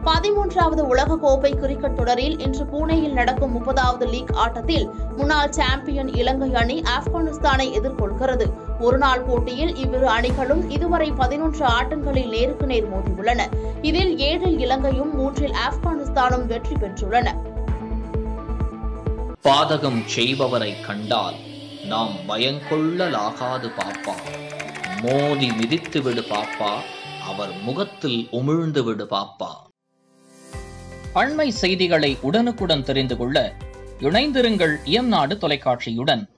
பதிமூன்றாவது உலகக்கோப்பை கிரிக்கெட் தொடரில் இன்று புனேயில் நடக்கும் முப்பதாவது லீக் ஆட்டத்தில் முன்னாள் சாம்பியன் இலங்கை அணி ஆப்கானிஸ்தானை எதிர்கொள்கிறது ஒருநாள் போட்டியில் இவ்விரு அணிகளும் இதுவரை பதினொன்று ஆட்டங்களில் நேருக்கு நேர் மோதியுள்ளன இதில் ஏழில் இலங்கையும் மூன்றில் ஆப்கானிஸ்தானும் வெற்றி பெற்றுள்ளன பாதகம் செய்பவரை கண்டால் நாம் பயங்கொள்ளலாகாது பாப்பா மோதி மிதித்து விடு பாப்பா அவர் முகத்தில் உமிழ்ந்து விடு பாப்பா அண்மை செய்திகளை உடனுக்குடன் தெரிந்து கொள்ள இணைந்திருங்கள் இயம்நாடு தொலைக்காட்சியுடன்